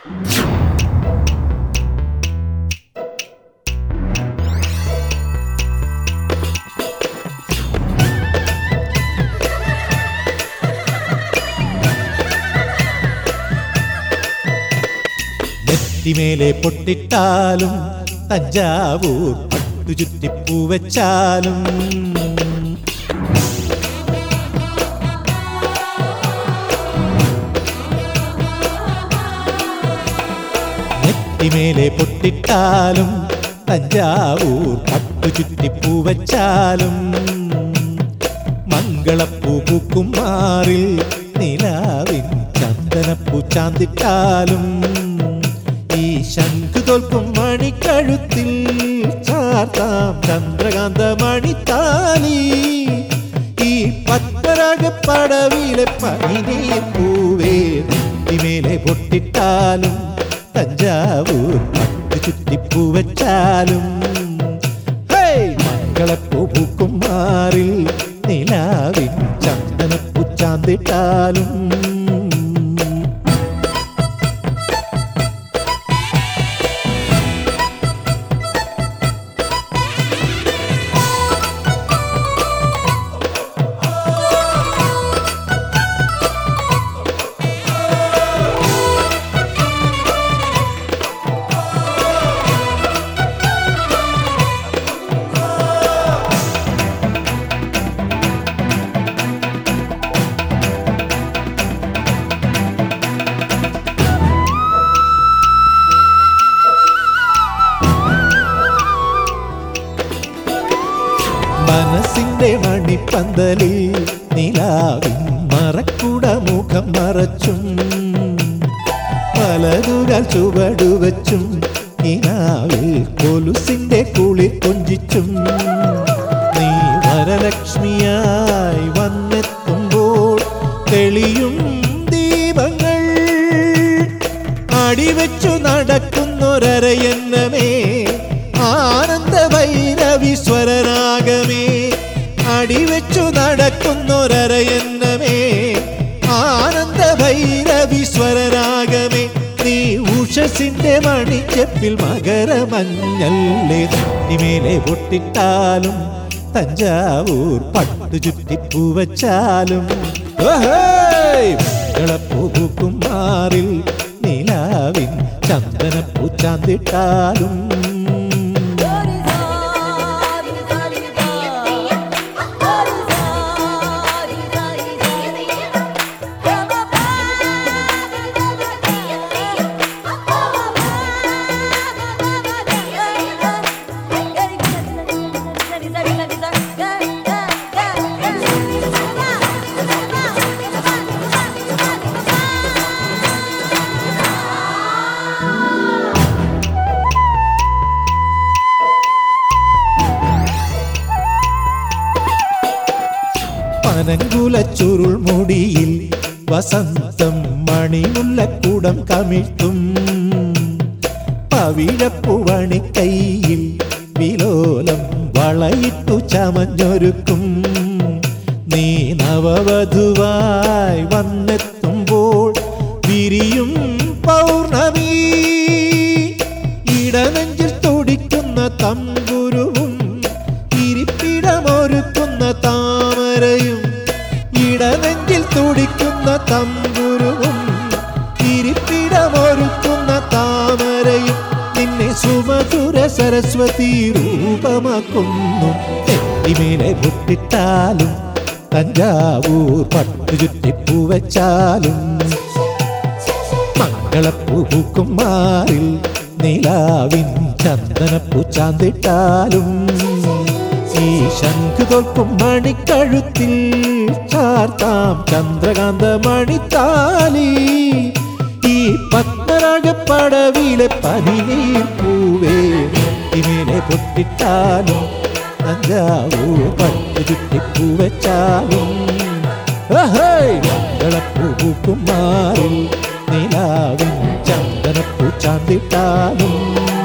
നെറ്റിമേലെ പൊട്ടിട്ടാലും തഞ്ചാവൂർ പട്ടു ചുറ്റിപ്പൂ വെച്ചാലും നെറ്റിമേലെ പൊട്ടിട്ടാലും തഞ്ചാവൂർ പട്ടു ചുറ്റിപ്പൂ വെച്ചാലും മംഗളപ്പൂ പൂക്കും മാറിൽ നിലാവിൻ ചന്ദനപ്പൂ ചാന്തിട്ടാലും ഈ ശംഖു തോൽക്കും മണിക്കഴുത്തിൽ ചാർത്താം ചന്ദ്രകാന്ത മണിത്താലി ഈ പത്മരാഗപ്പടവിലെ പനിനീർ പൂവേ നെറ്റിമേലെ പൊട്ടിട്ടാലും തഞ്ചാവൂർ പട്ടു ചുറ്റിപ്പൂ വെച്ചാലും ഹേയ്! മംഗളപ്പൂ പൂക്കും മാറിൽ നിലാവിൻ ചന്ദനപ്പൂ ചാന്തിട്ടാലും മനസ്സിന്റെ മണിപ്പന്തലിൽ നിലാവിൻ മറക്കുട മുഖം മറച്ചും പലതുകൾ ചുവടുവച്ചും കിനാവിൽ കൊലുസിന്റെ കുളിർ കൊഞ്ചിച്ചും നീ വരലക്ഷ്മിയായി വന്നെത്തുമ്പോൾ തെളിയും ദീപങ്ങൾ അടിവെച്ചു നടക്കുന്നൊരരയന്നമേ ആനന്ദ ഭൈരവിസ്വരരാഗമേ അടിവെച്ചു നടക്കുന്നൊരരയന്നമേ ആനന്ദ ഭൈരവിസ്വരരാഗമേ നീ ഉഷസിന്റെ മണിച്ചെപ്പിൽ മകരമഞ്ഞല്ലേ തന്നിമേലെ പൊട്ടിട്ടാലും തഞ്ചാവൂർ പട്ടു ചുറ്റിപ്പൂ വച്ചാലും പൂക്കും മാറിൽ നിലാവിൻ ചന്ദനപ്പൂ ചാന്തിട്ടാലും പനങ്കുല ചുരുൾ മുടിയിൽ വസന്തം മണിമുല്ലക്കൂടം കമിഴ്ത്തും പവിഴപ്പുവണി കയ്യിൽ വിലോലം വളയിട്ടു ചമഞ്ഞൊരുക്കും നീ നവവധുവായി വന്നെത്തുമ്പോൾ വിരിയും പൗർണമി ഇടനെഞ്ചിൽ തുടിക്കുന്ന തമ്പുരുവും ഇരിപ്പിടമൊരുക്കുന്ന താമരയും ഇടനെഞ്ചിൽ തുടിക്കുന്ന തമ്പുരുവും ഇരിപ്പിടമൊരുക്കുന്ന താമരയും നിന്നെ സുമധുര സരസ്വതി രൂപമാക്കുന്നു നെറ്റിമേലെ പൊട്ടിട്ടാലും തഞ്ചാവൂർ പട്ടു ചുറ്റിപ്പൂ വെച്ചാലും മംഗളപ്പൂ പൂക്കും മാറിൽ നിലാവിൻ ചന്ദനപ്പൂ ചാന്തിട്ടാലും ഈ ശംഖു തോൽക്കും മണിക്കഴുത്തിൽ ചാർത്താം ചന്ദ്രകാന്ത മണിത്താലി ഈ പത്മരാഗപ്പടവിലെ പനിനീർ പൂവേ ഇമേലെ പൊട്ടിട്ടാലും തഞ്ചാവൂ പട്ടു ചുറ്റിപ്പൂ വെച്ചാലും മംഗളപ്പൂ പൂക്കും മാറിൽ നിലാവിൻ ചന്ദനപ്പൂ ചാന്തിട്ടാലും